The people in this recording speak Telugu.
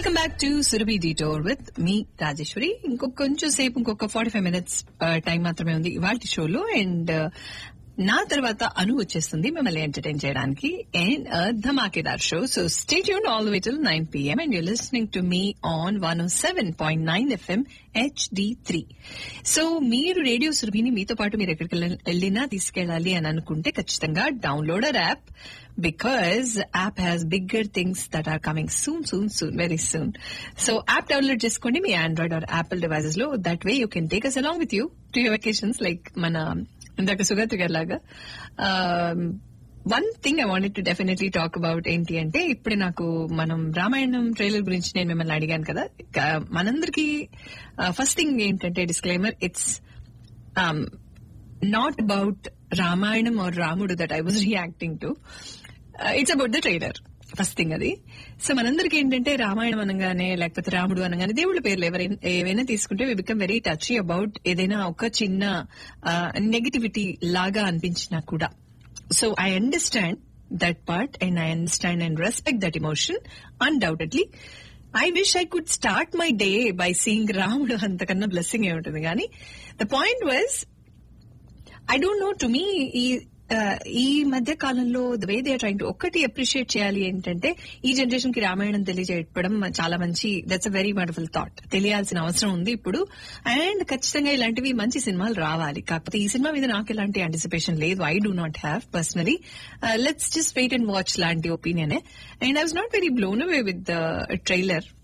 welcome back to Surabhi detour with మీ రాజేశ్వరి ఇంకొక కొంచెం సేపు ఇంకొక ఫార్టీ ఫైవ్ మినిట్స్ టైం మాత్రమే ఉంది ఇవాళ షోలో అండ్ నా తర్వాత అను వచ్చేస్తుంది మిమ్మల్ని ఎంటర్టైన్ చేయడానికి అండ్ ధమాకేదార్ show so stay tune all way till nine PM and you listening to me on one seven point nine FM HD three so మీరు రేడియో సురభిని మీతో పాటు మీరు ఎక్కడికి వెళ్ళినా తీసుకెళ్ళాలి అని అనుకుంటే ఖచ్చితంగా downloader app because app has bigger things that are coming soon soon soon very soon so app download చేసుకోండి మీ ఆండ్రాయిడ్ ఆర్ యాపిల్ డివైసెస్ లో that way you can take us along with you to your vacations like మన ఇందాక సుగత్ గారి లాగా one thing I wanted to definitely talk about ఏంటి అంటే ఇప్పుడు నాకు మనం రామాయణం ట్రైలర్ గురించి నేను మిమ్మల్ని అడిగాను కదా మనందరికి ఫస్ట్ థింగ్ ఏంటంటే disclaimer it's not about Ramayanam or Ramudu that I was reacting to it's about the trailer first thing అది సో మనందరికి ఏంటంటే రామాయణం అనగానే లేకపోతే రాముడు అనగానే దేవుళ్ళ పేర్లు ఎవరైనా ఏవైనా తీసుకుంటే we become very touch about ఏదైనా ఒక చిన్న నెగటివిటీ లాగా అనిపించినా కూడా so I understand that part and I understand and respect that emotion undoubtedly I wish I could start my day by seeing Ramudu అంతకన్నా బ్లెస్సింగ్ ఏ ఉంటుంది కానీ the point was I don't know to me ఈ ఈ మధ్య కాలంలో the way they trying to ఒక్కటి అప్రిషియేట్ చేయాలి ఏంటంటే ఈ జనరేషన్ కి రామాయణం తెలియజేయడం చాలా మంచి that's a very wonderful thought తెలియాల్సిన అవసరం ఉంది ఇప్పుడు అండ్ ఖచ్చితంగా ఇలాంటివి మంచి సినిమాలు రావాలి కాకపోతే ఈ సినిమా మీద నాకు ఎలాంటి అంటిసిపేషన్ లేదు I do not have personally let's just wait and watch లాంటి opinion and I was not very blown away with the trailer